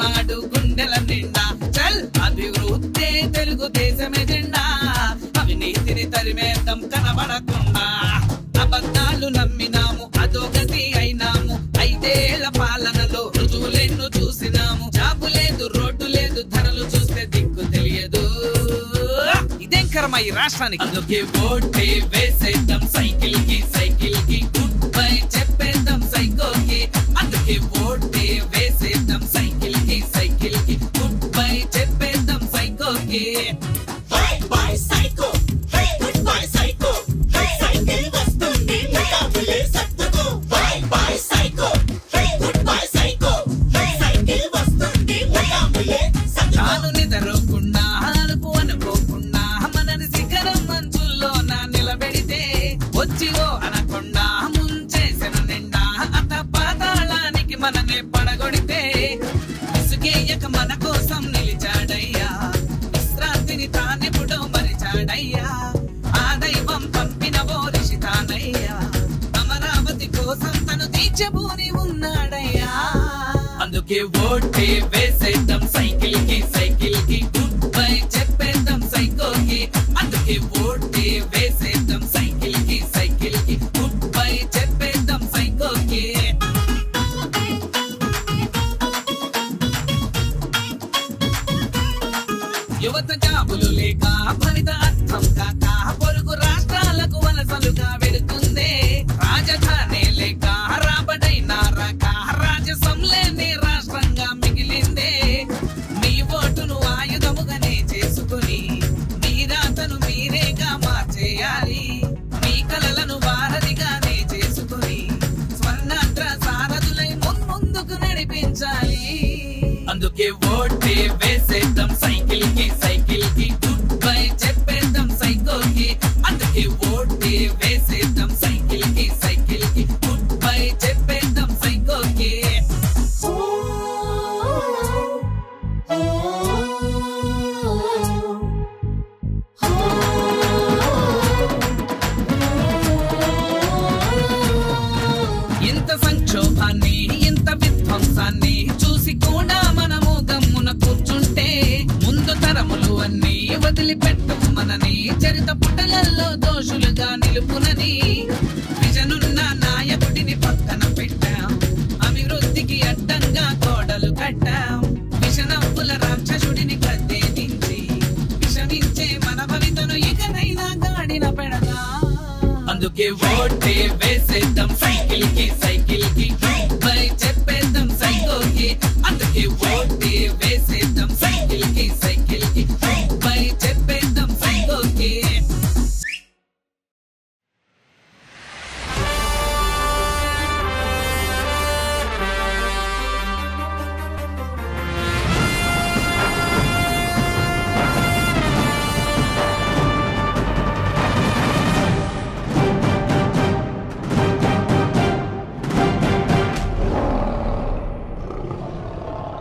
ఉన్నాడు గుండెల నిండా చల్ అభివృద్ధి తెలుగుదేశమే జెండా అవినీతిని తరిమేద్దాం కనబడకుండా అబద్ధాలు నమ్మినాము అదోగతి అయినాము ఐదేళ్ల పాలనలో రుజువులెన్ను చూసినాము జాబు లేదు రోడ్డు లేదు ధరలు చూస్తే దిక్కు తెలియదు ఇదేం కర్మ ఈ రాష్ట్రానికి అందుకే ఓటే వేసేద్దాం సైకిల్ కి సైకిల్ కి గుడ్ బై చెప్పేద్దాం సైకోకి అందుకే ఓటే వేసేద్దాం సైకిల్ కి సైకిల్ కి గుడ్ బై చెప్పేద్దాం సైకోకి bye bye psycho hey good bye psycho hey cycle వస్తుంది ముకాబులే సత్తుకు bye bye psycho hey good bye psycho hey cycle వస్తుంది ముకాబులే సత్తుకు తాను నిద్రకుండా అనుకు అనుకోకుండా మనని శిఖరం మంచుల్లో నా నిలబెడితే వచ్చి ఓ అనకుండా ముంచేసిన నిండా అత పాతాళానికి మననే పడగొడితే విసుగేయక మన కోసం నిలిచాడయ్యా విశ్రాంతిని తానెప్పుడో మరిచాడయ్యా ఆ దైవం పంపిన ఓ రిషి తానయ్యా అమరావతి కోసం తను తీర్చబోని ఉన్నాడయ్యా అందుకే ఓటే వేసేద్దాం సైకిల్ కి సైకిల్ కి గుడ్ బై చెప్పేద్దాం సైకోకి అందుకే ఓటే వేసేద్దాం సైకిల్ కి సైకిల్ కి గుడ్ బై చెప్పేద్దాం సైకోకి యువత జాబులు లేక ఫలిత అర్థం కాక పొరుగు రాష్ట్రాలకు వలసలుగా వెడుతుంది రాజధాని లేక రాబడైన రాక రాజసం లేని రాష్ట్రంగా మిగిలిందే మీ ఓటును ఆయుధముగానే చేసుకుని మీ రాతను మీరేగా మార్చేయాలి మీ కలలను వారధిగానే చేసుకుని స్వర్ణాంధ్ర సారథులై మున్ముందుకు నడిపించాలి అందుకే ఓటే వేసేద్దాం సైకిల్ కి సైకిల్ కి గుడ్ బై చెప్పేద్దాం సైకోకి అందుకే ఓటే వేసేద్దాం సైకిల్ కి సైకిల్ కి గుడ్ బై చెప్పేద్దాం సైకోకి ఇంత సంక్షోభాన్ని ఇంత విధ్వంసాన్ని చూసి కూడా మనము గమ్మున కూర్చుంటే ముందు తరములు అన్ని వదిలిపెట్టము మనని చరిత పుటలలో దోషులుగా నిలుపునని విజనున్న నాయకుడిని పక్కన పెట్టాం అభివృద్ధికి అడ్డంగా గోడలు కట్టాం విషనవ్వుల రాక్షసుడిని గద్దెదించి విషమించే మన భవితను ఇకనైనా గాడిన పెడదాం అందుకే ఓటే వేసేద్దాం సైకిల్ కి సైకిల్